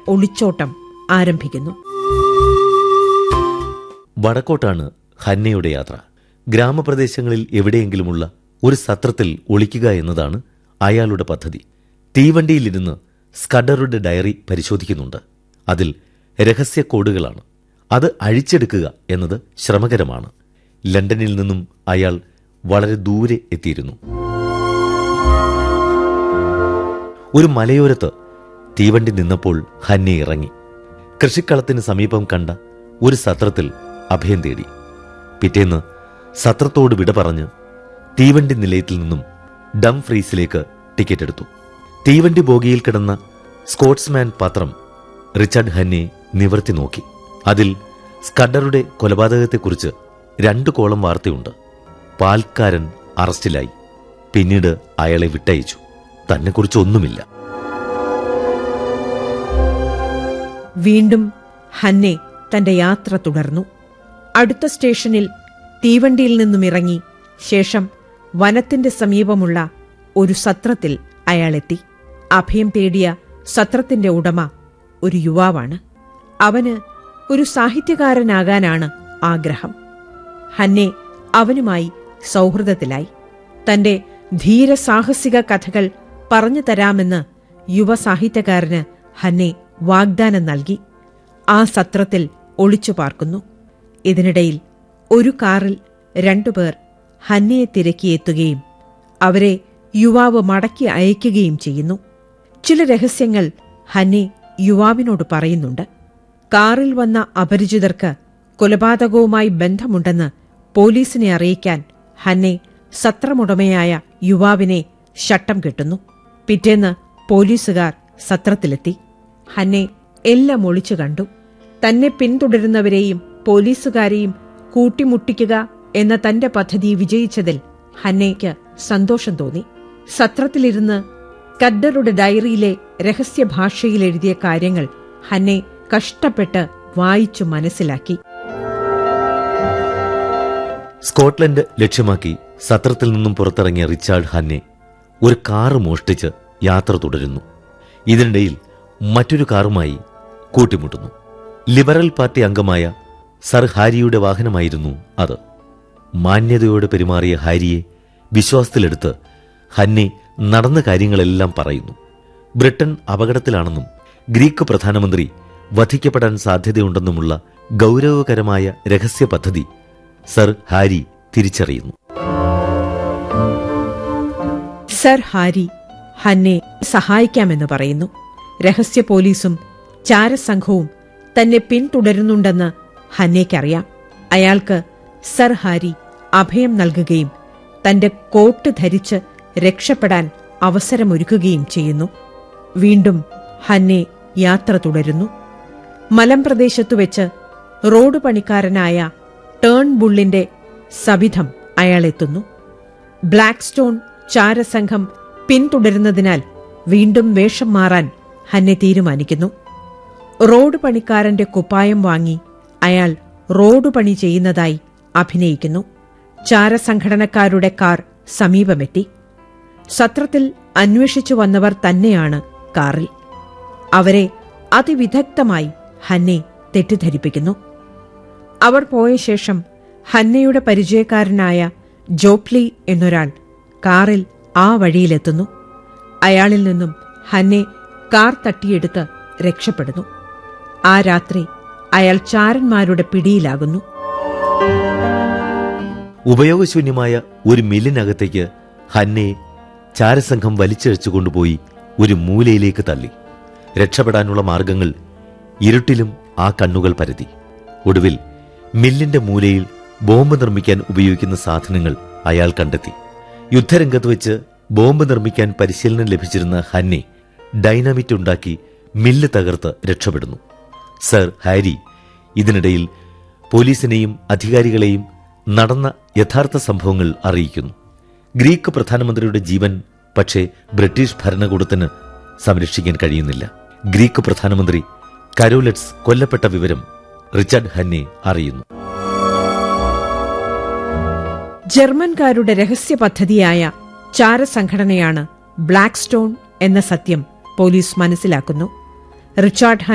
ഒളിച്ചോട്ടം ആരംഭിക്കുന്നു വടക്കോട്ടാണ് ഹന്നയുടെ യാത്ര ഗ്രാമപ്രദേശങ്ങളിൽ എവിടെയെങ്കിലുമുള്ള ഒരു സത്രത്തിൽ ഒളിക്കുക എന്നതാണ് അയാളുടെ പദ്ധതി തീവണ്ടിയിലിരുന്ന് സ്കഡറുടെ ഡയറി പരിശോധിക്കുന്നുണ്ട് അതിൽ രഹസ്യ കോഡുകളാണ് അത് അഴിച്ചെടുക്കുക എന്നത് ശ്രമകരമാണ് ലണ്ടനിൽ നിന്നും അയാൾ വളരെ ദൂരെ എത്തിയിരുന്നു ഒരു മലയോരത്ത് തീവണ്ടി നിന്നപ്പോൾ ഹന്നെ ഇറങ്ങി കൃഷിക്കളത്തിന് സമീപം കണ്ട ഒരു സത്രത്തിൽ അഭയം തേടി പിറ്റേന്ന് സത്രത്തോട് വിട പറഞ്ഞ് തീവണ്ടി നിലയത്തിൽ നിന്നും ഡം ഫ്രീസിലേക്ക് ടിക്കറ്റ് എടുത്തു തീവണ്ടി ബോഗിയിൽ കിടന്ന സ്കോട്ട്സ്മാൻ പത്രം റിച്ചാർഡ് ഹന്നെ നിവർത്തി നോക്കി അതിൽ സ്കഡറുടെ കൊലപാതകത്തെക്കുറിച്ച് രണ്ട് കോളം വാർത്തയുണ്ട് പാൽക്കാരൻ അറസ്റ്റിലായി പിന്നീട് അയാളെ വിട്ടയച്ചു തന്നെക്കുറിച്ച് ഒന്നുമില്ല വീണ്ടും ഹന്നെ തന്റെ യാത്ര തുടർന്നു അടുത്ത സ്റ്റേഷനിൽ തീവണ്ടിയിൽ നിന്നും ഇറങ്ങി ശേഷം വനത്തിന്റെ സമീപമുള്ള ഒരു സത്രത്തിൽ അയാളെത്തി അഭയം തേടിയ സത്രത്തിന്റെ ഉടമ ഒരു യുവാവാണ് അവന് ഒരു സാഹിത്യകാരനാകാനാണ് ആഗ്രഹം ഹന്നെ അവനുമായി സൗഹൃദത്തിലായി തന്റെ ധീരസാഹസിക കഥകൾ പറഞ്ഞു തരാമെന്ന് യുവ സാഹിത്യകാരന് ഹന്നെ വാഗ്ദാനം നൽകി ആ സത്രത്തിൽ ഒളിച്ചു പാർക്കുന്നു ഇതിനിടയിൽ ഒരു കാറിൽ രണ്ടുപേർ ഹന്നയെ തിരക്കിയെത്തുകയും അവരെ യുവാവ് മടക്കി അയക്കുകയും ചെയ്യുന്നു ചില രഹസ്യങ്ങൾ ഹന്നെ യുവാവിനോട് പറയുന്നുണ്ട് കാറിൽ വന്ന അപരിചിതർക്ക് കൊലപാതകവുമായി ബന്ധമുണ്ടെന്ന് പോലീസിനെ അറിയിക്കാൻ ഹന്നെ സത്രമുടമയായ യുവാവിനെ ശട്ടം കെട്ടുന്നു പിറ്റേന്ന് പോലീസുകാർ സത്രത്തിലെത്തി ഹന്നെ എല്ലാം ഒളിച്ചു കണ്ടു തന്നെ പിന്തുടരുന്നവരെയും പോലീസുകാരെയും കൂട്ടിമുട്ടിക്കുക എന്ന തന്റെ പദ്ധതി വിജയിച്ചതിൽ ഹന്നയ്ക്ക് സന്തോഷം തോന്നി സത്രത്തിലിരുന്ന് കദ്ദറുടെ ഡയറിയിലെ രഹസ്യഭാഷയിൽ എഴുതിയ കാര്യങ്ങൾ ഹന്നെ കഷ്ടപ്പെട്ട് വായിച്ചു മനസ്സിലാക്കി സ്കോട്ട്ലൻഡ് ലക്ഷ്യമാക്കി സത്രത്തിൽ നിന്നും പുറത്തിറങ്ങിയ റിച്ചാർഡ് ഹന്നെ ഒരു കാറ് മോഷ്ടിച്ച് യാത്ര തുടരുന്നു ഇതിനിടയിൽ മറ്റൊരു കാറുമായി കൂട്ടിമുട്ടുന്നു ലിബറൽ പാർട്ടി അംഗമായ സർ ഹാരിയുടെ വാഹനമായിരുന്നു അത് മാന്യതയോടെ പെരുമാറിയ ഹാരിയെ വിശ്വാസത്തിലെടുത്ത് ഹന്നെ നടന്ന കാര്യങ്ങളെല്ലാം പറയുന്നു ബ്രിട്ടൻ അപകടത്തിലാണെന്നും ഗ്രീക്ക് പ്രധാനമന്ത്രി വധിക്കപ്പെടാൻ സാധ്യതയുണ്ടെന്നുമുള്ള ഗൗരവകരമായ രഹസ്യ പദ്ധതി സർ ഹാരി തിരിച്ചറിയുന്നു സർ ഹാരി ഹന്നെ സഹായിക്കാമെന്ന് പറയുന്നു രഹസ്യ പോലീസും ചാരസംഘവും തന്നെ പിന്തുടരുന്നുണ്ടെന്ന് ഹന്നയ്ക്കറിയാം അയാൾക്ക് സർ ഹാരി അഭയം നൽകുകയും തന്റെ കോട്ട് ധരിച്ച് രക്ഷപ്പെടാൻ അവസരമൊരുക്കുകയും ചെയ്യുന്നു വീണ്ടും ഹന്നെ യാത്ര തുടരുന്നു മലമ്പ്രദേശത്തു വെച്ച് റോഡ് പണിക്കാരനായ ടേൺ ബുള്ളിന്റെ സവിധം അയാളെത്തുന്നു ബ്ലാക്ക് സ്റ്റോൺ ചാരസംഘം പിന്തുടരുന്നതിനാൽ വീണ്ടും വേഷം മാറാൻ ഹന്നെ തീരുമാനിക്കുന്നു റോഡ് പണിക്കാരന്റെ കുപ്പായം വാങ്ങി അയാൾ റോഡ് പണി ചെയ്യുന്നതായി അഭിനയിക്കുന്നു ചാരസംഘടനക്കാരുടെ കാർ സമീപമെത്തി സത്രത്തിൽ അന്വേഷിച്ചു വന്നവർ തന്നെയാണ് കാറിൽ അവരെ അതിവിദഗ്ധമായി ഹന്നെ തെറ്റിദ്ധരിപ്പിക്കുന്നു അവർ പോയ ശേഷം ഹന്നയുടെ പരിചയക്കാരനായ ജോപ്ലി എന്നൊരാൾ കാറിൽ ആ വഴിയിലെത്തുന്നു അയാളിൽ നിന്നും ഹന്നെ കാർ തട്ടിയെടുത്ത് രക്ഷപ്പെടുന്നു ആ രാത്രി അയാൾ ചാരന്മാരുടെ പിടിയിലാകുന്നു ഉപയോഗശൂന്യമായ ഒരു മില്ലിനകത്തേക്ക് ഹന്നയെ ചാരസംഘം വലിച്ചിഴച്ചു കൊണ്ടുപോയി ഒരു മൂലയിലേക്ക് തള്ളി രക്ഷപ്പെടാനുള്ള മാർഗങ്ങൾ ഇരുട്ടിലും ആ കണ്ണുകൾ പരതി ഒടുവിൽ മില്ലിന്റെ മൂലയിൽ ബോംബ് നിർമ്മിക്കാൻ ഉപയോഗിക്കുന്ന സാധനങ്ങൾ അയാൾ കണ്ടെത്തി യുദ്ധരംഗത്ത് വെച്ച് ബോംബ് നിർമ്മിക്കാൻ പരിശീലനം ലഭിച്ചിരുന്ന ഹന്നെ ഡൈനാമിറ്റ് ഉണ്ടാക്കി മില്ല് തകർത്ത് രക്ഷപ്പെടുന്നു സർ ഹാരി ഇതിനിടയിൽ പോലീസിനെയും അധികാരികളെയും നടന്ന യഥാർത്ഥ സംഭവങ്ങൾ അറിയിക്കുന്നു ഗ്രീക്ക് പ്രധാനമന്ത്രിയുടെ ജീവൻ പക്ഷേ ബ്രിട്ടീഷ് ഭരണകൂടത്തിന് സംരക്ഷിക്കാൻ കഴിയുന്നില്ല ഗ്രീക്ക് പ്രധാനമന്ത്രി കരോലറ്റ്സ് കൊല്ലപ്പെട്ട വിവരം റിച്ചാർഡ് ഹന്നെ അറിയുന്നു ജർമ്മൻകാരുടെ രഹസ്യ പദ്ധതിയായ ചാരസംഘടനയാണ് ബ്ലാക്ക് സ്റ്റോൺ എന്ന സത്യം പോലീസ് മനസ്സിലാക്കുന്നു റിച്ചാർഡ്